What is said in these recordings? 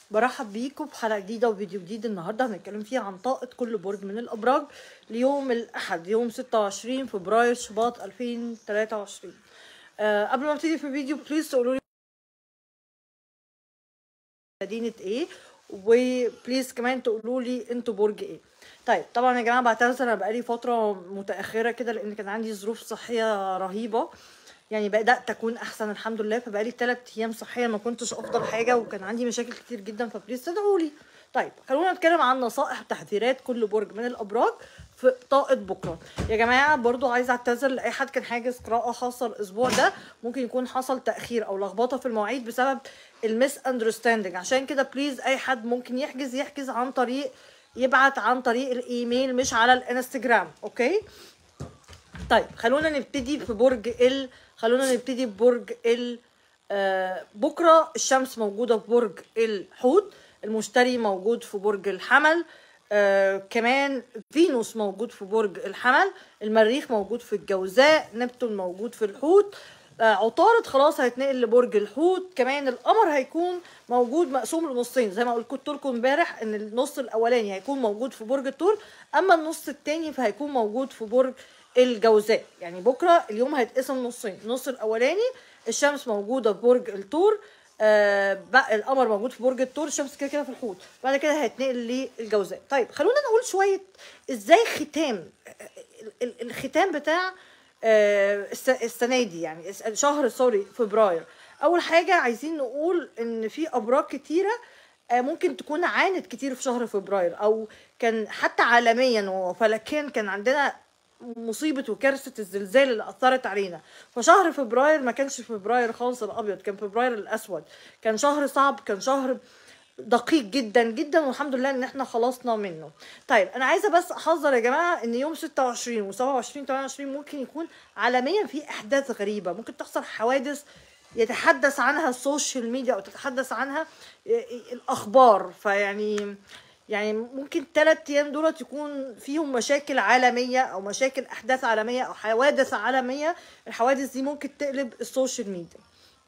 برحب بيكم بحلقه جديده وفيديو جديد النهارده هنتكلم فيه عن طاقه كل برج من الابراج ليوم الاحد يوم 26 فبراير شباط 2023 أه قبل ما ابتدي في الفيديو بليز تقولوا لي مدينه ايه وبليز كمان تقولوا لي انتوا برج ايه طيب طبعا يا جماعه بعتذر انا بقالي فتره متاخره كده لان كان عندي ظروف صحيه رهيبه يعني بدات اكون احسن الحمد لله فبقالي 3 ايام صحيه ما كنتش افضل حاجه وكان عندي مشاكل كتير جدا فبليز تدعوا لي طيب خلونا نتكلم عن نصائح وتحذيرات كل برج من الابراج في طاقة بكرة يا جماعة برضو عايزة اعتذر لأي حد كان حاجز قراءة خاصة الأسبوع ده ممكن يكون حصل تأخير أو لخبطة في المواعيد بسبب المس اندرستاندنج عشان كده بليز أي حد ممكن يحجز يحجز عن طريق يبعت عن طريق الإيميل مش على الانستجرام أوكي طيب خلونا نبتدي في برج ال خلونا نبتدي ببرج ال آه بكره الشمس موجوده في برج الحوت المشتري موجود في برج الحمل آه كمان فينوس موجود في برج الحمل المريخ موجود في الجوزاء نبتون موجود في الحوت آه عطارد خلاص هيتنقل لبرج الحوت كمان القمر هيكون موجود مقسوم لنصين زي ما قلت لكم امبارح ان النص الاولاني هيكون موجود في برج الثور اما النص الثاني فهيكون موجود في برج الجوزاء يعني بكره اليوم هيتقسم نصين النص الاولاني الشمس موجوده في برج الثور آه بقى القمر موجود في برج الثور الشمس كده كده في الحوت بعد كده هيتنقل للجوزاء طيب خلونا نقول شويه ازاي ختام الختام بتاع آه السنه دي يعني شهر سوري فبراير اول حاجه عايزين نقول ان في ابراج كتيره آه ممكن تكون عانت كتير في شهر فبراير او كان حتى عالميا وفلكيا كان عندنا مصيبه وكارثه الزلزال اللي اثرت علينا فشهر فبراير ما كانش فبراير خالص الابيض كان فبراير الاسود كان شهر صعب كان شهر دقيق جدا جدا والحمد لله ان احنا خلصنا منه طيب انا عايزه بس احذر يا جماعه ان يوم 26 و27 28 ممكن يكون عالميا في احداث غريبه ممكن تحصل حوادث يتحدث عنها السوشيال ميديا او تتحدث عنها الاخبار فيعني يعني ممكن ثلاث ايام دولت يكون فيهم مشاكل عالميه او مشاكل احداث عالميه او حوادث عالميه الحوادث دي ممكن تقلب السوشيال ميديا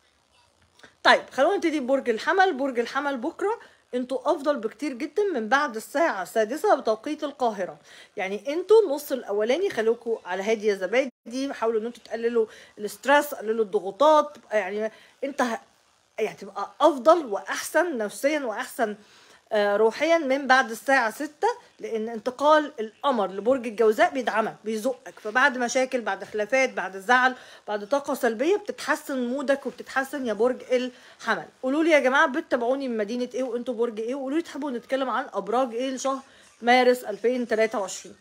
طيب خلونا نبتدي ببرج الحمل برج الحمل بكره انتوا افضل بكتير جدا من بعد الساعه السادسه بتوقيت القاهره يعني انتوا النص الاولاني خلوكوا على هادي يا زبادي حاولوا ان انتوا تقللوا الاسترس قللوا الضغوطات يعني انت يعني تبقى افضل واحسن نفسيا واحسن روحيا من بعد الساعة ستة لأن انتقال القمر لبرج الجوزاء بيدعمك بيزقك فبعد مشاكل بعد خلافات بعد زعل بعد طاقة سلبية بتتحسن مودك وبتتحسن يا برج الحمل قولوا لي يا جماعة بتتابعوني من مدينة ايه وانتوا برج ايه وقولوا لي تحبوا نتكلم عن أبراج ايه لشهر مارس 2023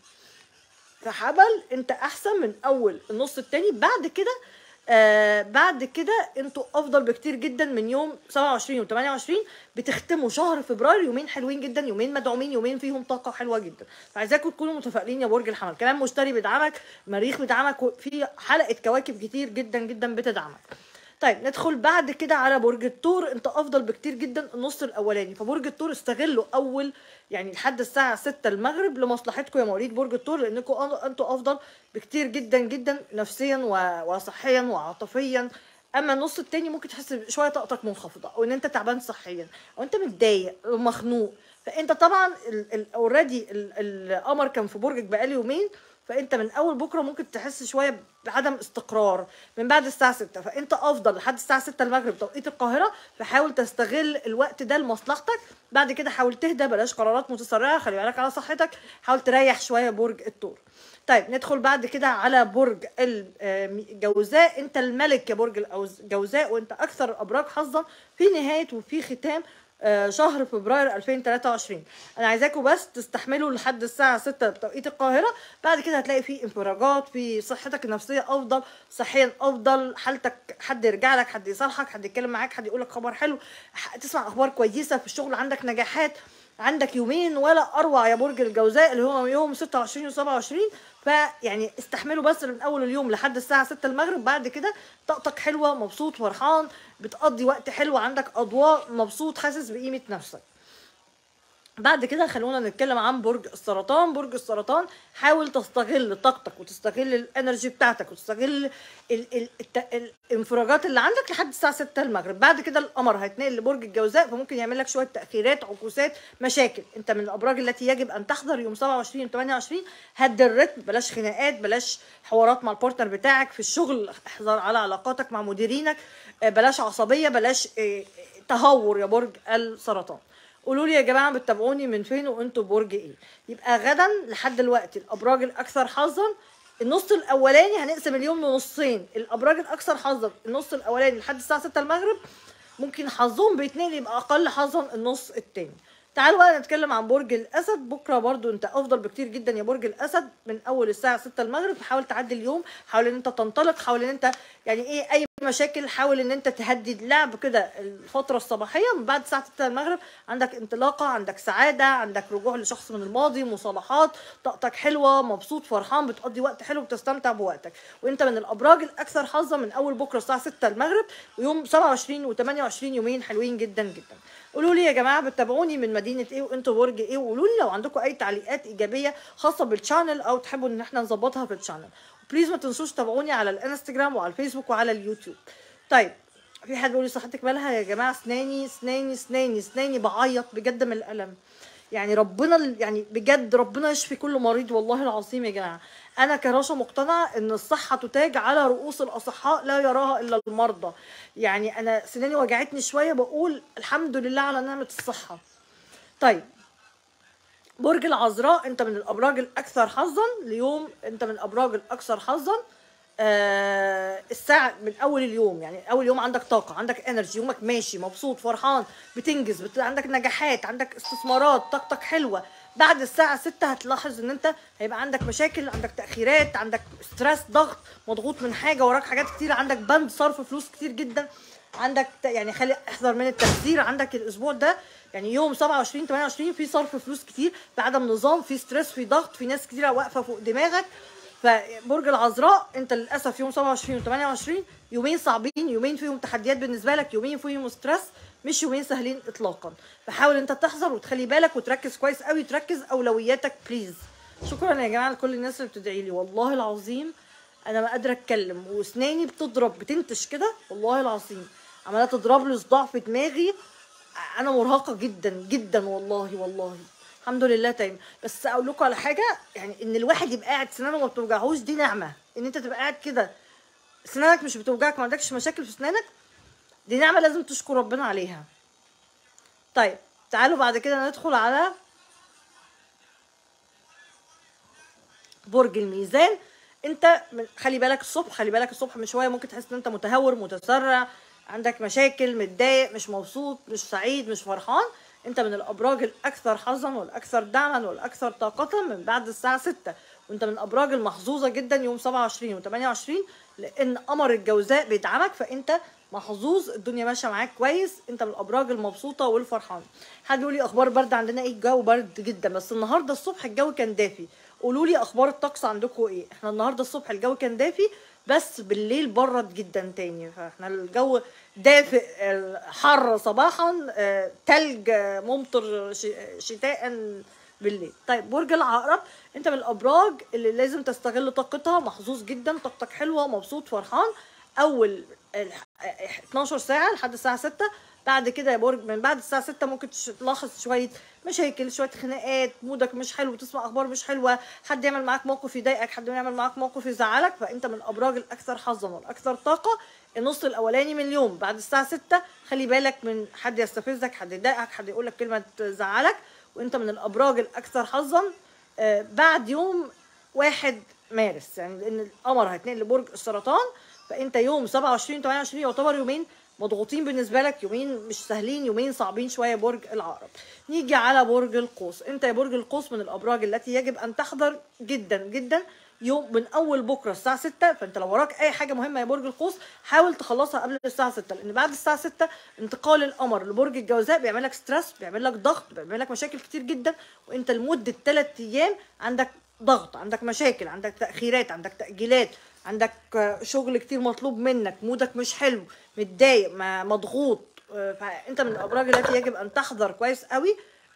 فحبل انت أحسن من أول النص التاني بعد كده آه بعد كده انتوا افضل بكتير جدا من يوم 27 و 28 بتختموا شهر فبراير يومين حلوين جدا يومين مدعومين يومين فيهم طاقه حلوه جدا فعايزاكم تكونوا متفائلين يا برج الحمل كمان مشتري بيدعمك مريخ بيدعمك في حلقه كواكب كتير جدا جدا بتدعمك طيب ندخل بعد كده على برج الثور انت افضل بكتير جدا النص الاولاني فبرج الثور استغلوا اول يعني لحد الساعه 6 المغرب لمصلحتكم يا مواليد برج الثور لانكم انتوا افضل بكتير جدا جدا نفسيا وصحيا وعاطفيا اما النص التاني ممكن تحس شويه طاقتك منخفضه او ان انت تعبان صحيا او انت متضايق ومخنوق فانت طبعا اوريدي القمر كان في برجك بقاله يومين فانت من اول بكره ممكن تحس شويه بعدم استقرار من بعد الساعه 6 فانت افضل لحد الساعه 6 المغرب توقيت القاهره فحاول تستغل الوقت ده لمصلحتك بعد كده حاول تهدى بلاش قرارات متسرعه خلي بالك على صحتك حاول تريح شويه برج الثور طيب ندخل بعد كده على برج الجوزاء انت الملك يا برج الجوزاء وانت اكثر الابراج حظا في نهايه وفي ختام شهر فبراير 2023 انا عايزاكم بس تستحملوا لحد الساعه 6 بتوقيت القاهره بعد كده هتلاقي في انفراجات في صحتك النفسيه افضل صحيا افضل حالتك حد يرجع لك حد يصالحك حد يتكلم معاك حد يقول لك خبر حلو تسمع اخبار كويسه في الشغل عندك نجاحات عندك يومين ولا اروع يا برج الجوزاء اللي هو يوم 26 و 27 فيعني استحملوا بس من اول اليوم لحد الساعه 6 المغرب بعد كده طاقتك حلوه مبسوط فرحان بتقضي وقت حلو عندك اضواء مبسوط حاسس بقيمه نفسك بعد كده خلونا نتكلم عن برج السرطان برج السرطان حاول تستغل طاقتك وتستغل الانرجي بتاعتك وتستغل ال ال الت- الانفراجات اللي عندك لحد الساعه 6 المغرب بعد كده القمر هيتنقل لبرج الجوزاء فممكن يعمل لك شويه تاخيرات عكوسات مشاكل انت من الابراج التي يجب ان تحضر يوم 27 28 هد الريتم بلاش خناقات بلاش حوارات مع البارتنر بتاعك في الشغل احذر على علاقاتك مع مديرينك آه، بلاش عصبيه بلاش آه، تهور يا برج السرطان قولوا لي يا جماعه بتتابعوني من فين وانتوا برج ايه يبقى غدا لحد دلوقتي الابراج الاكثر حظا النص الاولاني هنقسم اليوم لنصين الابراج الاكثر حظا النص الاولاني لحد الساعه 6 المغرب ممكن حظهم بيتنقل يبقى اقل حظا النص التاني تعالوا بقى نتكلم عن برج الاسد بكره برضو انت افضل بكتير جدا يا برج الاسد من اول الساعه 6 المغرب حاول تعدي اليوم حاول ان انت تنطلق حاول ان انت يعني ايه اي مشاكل حاول ان انت تهدي اللعب كده الفتره الصباحيه من بعد الساعه 6 المغرب عندك انطلاقه عندك سعاده عندك رجوع لشخص من الماضي مصالحات طاقتك حلوه مبسوط فرحان بتقضي وقت حلو بتستمتع بوقتك وانت من الابراج الاكثر حظا من اول بكره الساعه 6 المغرب ويوم 27 و28 يومين حلوين جدا جدا قولوا لي يا جماعه بتتابعوني من مدينه ايه وانتوا برج ايه وقولوا لي لو عندكم اي تعليقات ايجابيه خاصه بالشانل او تحبوا ان احنا نظبطها في الشانل بليز ما تنسوش تابعوني على الانستجرام وعلى الفيسبوك وعلى اليوتيوب طيب في حد بيقول لي صحتك مالها يا جماعه اسناني اسناني اسناني اسناني بعيط بجد من الالم يعني ربنا ال- يعني بجد ربنا يشفي كل مريض والله العظيم يا جماعه انا كراشة مقتنعه ان الصحه تتاج على رؤوس الاصحاء لا يراها الا المرضى يعني انا سناني وجعتني شويه بقول الحمد لله على نعمه الصحه طيب برج العذراء انت من الابراج الاكثر حظا اليوم انت من الابراج الاكثر حظا آه الساعة من أول اليوم يعني أول يوم عندك طاقة عندك انرجي يومك ماشي مبسوط فرحان بتنجز بت... عندك نجاحات عندك استثمارات طاقتك حلوة بعد الساعة ستة هتلاحظ إن أنت هيبقى عندك مشاكل عندك تأخيرات عندك ستريس ضغط مضغوط من حاجة وراك حاجات كتير عندك بند صرف فلوس كتير جدا عندك ت- يعني خلي احذر من التبذير عندك الاسبوع ده يعني يوم 27 28 في صرف فلوس كتير في عدم نظام في ستريس في ضغط في ناس كتيره واقفه فوق دماغك فبرج العذراء انت للاسف يوم 27 و 28 يومين صعبين يومين فيهم تحديات بالنسبه لك يومين فيهم ستريس مش يومين سهلين اطلاقا فحاول انت تحذر وتخلي بالك وتركز كويس قوي تركز اولوياتك بليز شكرا يا جماعه لكل الناس اللي بتدعي لي والله العظيم انا ما قادره اتكلم واسناني بتضرب بتنتش كده والله العظيم عماله تضرب لي صداع في دماغي انا مرهقه جدا جدا والله والله الحمد لله تاني بس اقول لكم على حاجه يعني ان الواحد يبقى قاعد سنانه ما بتوجعهوش دي نعمه ان انت تبقى قاعد كده سنانك مش بتوجعك ما عندكش مشاكل في سنانك دي نعمه لازم تشكر ربنا عليها طيب تعالوا بعد كده ندخل على برج الميزان انت من- خلي بالك الصبح خلي بالك الصبح من شويه ممكن تحس ان انت متهور متسرع عندك مشاكل متضايق مش مبسوط مش سعيد مش فرحان انت من الابراج الاكثر حظا والاكثر دعما والاكثر طاقه من بعد الساعه 6 وانت من الابراج المحظوظه جدا يوم 27 و28 لان قمر الجوزاء بيدعمك فانت محظوظ الدنيا ماشيه معاك كويس انت من الابراج المبسوطه والفرحانه حد يقول لي اخبار برد عندنا ايه الجو برد جدا بس النهارده الصبح الجو كان دافي قولوا لي اخبار الطقس عندكم ايه احنا النهارده الصبح الجو كان دافي بس بالليل برد جدا تاني فاحنا الجو دافئ آه، حر صباحا آه، تلج آه، ممطر ش- شتاء بالليل طيب برج العقرب انت من الابراج اللي لازم تستغل طاقتها محظوظ جدا طاقتك حلوه مبسوط فرحان اول ال- 12 ساعه لحد الساعه 6 بعد كده يا برج من بعد الساعه 6 ممكن تش- تلاحظ شويه مشاكل شويه خناقات مودك مش حلو تسمع اخبار مش حلوه حد يعمل معاك موقف يضايقك حد يعمل معاك موقف يزعلك فانت من الابراج الاكثر حظا والاكثر طاقه النص الاولاني من اليوم بعد الساعه 6 خلي بالك من حد يستفزك حد يضايقك حد يقول لك كلمه تزعلك وانت من الابراج الاكثر حظا آه، بعد يوم واحد مارس يعني لان القمر هيتنقل لبرج السرطان فانت يوم 27 28 يعتبر يومين مضغوطين بالنسبه لك يومين مش سهلين يومين صعبين شويه برج العقرب نيجي على برج القوس انت يا برج القوس من الابراج التي يجب ان تحضر جدا جدا يوم من اول بكره الساعه 6 فانت لو وراك اي حاجه مهمه يا برج القوس حاول تخلصها قبل الساعه 6 لان بعد الساعه 6 انتقال القمر لبرج الجوزاء بيعمل لك ستريس بيعمل لك ضغط بيعمل لك مشاكل كتير جدا وانت لمده 3 ايام عندك ضغط عندك مشاكل عندك تاخيرات عندك تاجيلات عندك آه، شغل كتير مطلوب منك مودك مش حلو متضايق ما- مضغوط آه، فانت من الابراج التي يجب ان تحضر كويس قوي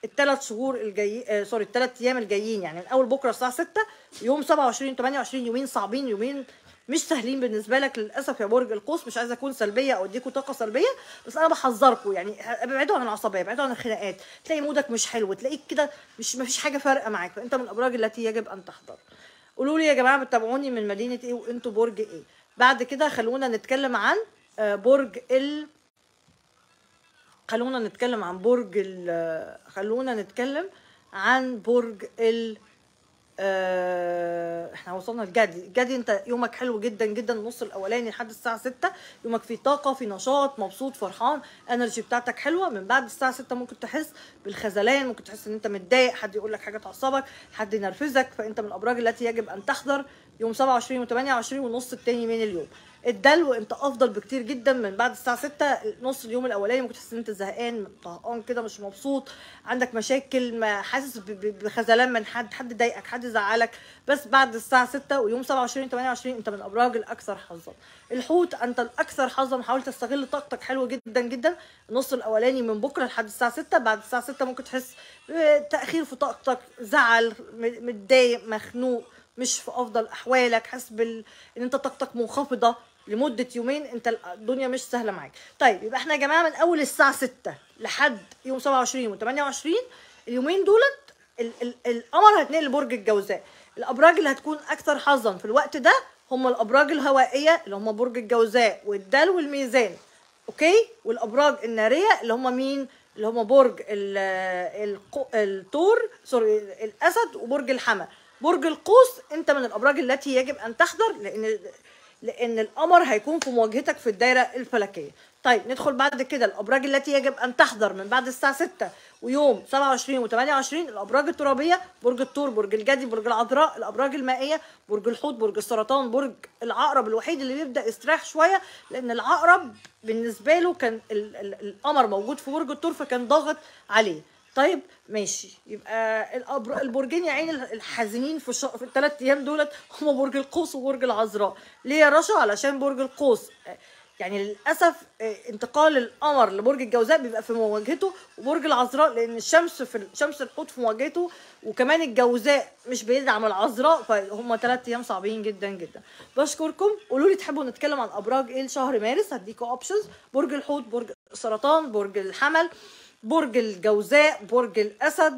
الثلاث شهور الجايين آه سوري الثلاث ايام الجايين يعني من اول بكره الساعه 6 يوم 27 28 يومين صعبين يومين مش سهلين بالنسبه لك للاسف يا برج القوس مش عايزه اكون سلبيه او اديكوا طاقه سلبيه بس انا بحذركم يعني ابعدوا عن العصبيه ابعدوا عن الخناقات تلاقي مودك مش حلو تلاقيك كده مش مفيش حاجه فارقه معاك فانت من الابراج التي يجب ان تحضر قولوا لي يا جماعه بتتابعوني من مدينه ايه وانتوا برج ايه بعد كده خلونا نتكلم عن آه، برج ال خلونا نتكلم عن برج ال خلونا نتكلم عن برج ال آه، احنا وصلنا لجدي جدي انت يومك حلو جدا جدا النص الاولاني لحد الساعه 6 يومك فيه طاقه في نشاط مبسوط فرحان انرجي بتاعتك حلوه من بعد الساعه 6 ممكن تحس بالخذلان ممكن تحس ان انت متضايق حد يقول لك حاجه تعصبك حد ينرفزك فانت من الابراج التي يجب ان تحضر يوم 27 و28 والنص التاني من اليوم الدلو انت افضل بكتير جدا من بعد الساعه 6 نص اليوم الاولاني ممكن تحس ان انت زهقان طهقان كده مش مبسوط عندك مشاكل ما حاسس ب- ب- بخذلان من حد حد ضايقك حد زعلك بس بعد الساعه 6 ويوم 27 28 انت من الابراج الاكثر حظا الحوت انت الاكثر حظا حاول تستغل طاقتك حلو جدا جدا النص الاولاني من بكره لحد الساعه 6 بعد الساعه 6 ممكن تحس بتاخير في طاقتك زعل م- متضايق مخنوق مش في افضل احوالك حاسس بال ان انت طاقتك منخفضه لمده يومين انت الدنيا مش سهله معاك طيب يبقى احنا يا جماعه من اول الساعه 6 لحد يوم 27 و28 اليومين دولت ال- ال- القمر هتنقل لبرج الجوزاء الابراج اللي هتكون اكثر حظا في الوقت ده هم الابراج الهوائيه اللي هم برج الجوزاء والدلو والميزان اوكي والابراج الناريه اللي هم مين اللي هم برج ال- القو- الثور سوري الاسد وبرج الحمل برج القوس انت من الابراج التي يجب ان تحضر لان لان القمر هيكون في مواجهتك في الدايره الفلكيه طيب ندخل بعد كده الابراج التي يجب ان تحضر من بعد الساعه 6 ويوم 27 و28 الابراج الترابيه برج الثور برج الجدي برج العذراء الابراج المائيه برج الحوت برج السرطان برج العقرب الوحيد اللي بيبدا يستريح شويه لان العقرب بالنسبه له كان ال- ال- القمر موجود في برج الثور فكان ضاغط عليه طيب ماشي يبقى الأبر... البرجين يا عيني الحزينين في, الش... في الثلاث ايام دولت هم برج القوس وبرج العذراء ليه يا رشا علشان برج القوس آه، يعني للاسف آه، انتقال القمر لبرج الجوزاء بيبقى في مواجهته وبرج العذراء لان الشمس في ال- شمس الحوت في مواجهته وكمان الجوزاء مش بيدعم العذراء فهم ثلاث ايام صعبين جدا جدا بشكركم قولوا لي تحبوا نتكلم عن ابراج ايه لشهر مارس هديكوا اوبشنز برج الحوت برج السرطان برج الحمل برج الجوزاء برج الاسد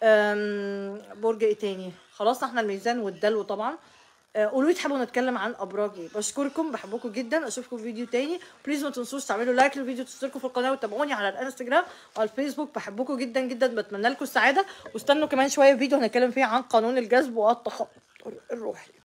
أم، برج ايه تاني خلاص احنا الميزان والدلو طبعا آه، قولوا لي تحبوا نتكلم عن ابراج ايه بشكركم بحبكم جدا اشوفكم في فيديو تاني بليز ما تنسوش تعملوا لايك للفيديو تشتركوا في القناه وتابعوني على الانستجرام وعلى الفيسبوك بحبكم جدا جدا بتمنى لكم السعاده واستنوا كمان شويه فيديو هنتكلم فيه عن قانون الجذب والتخطر الروحي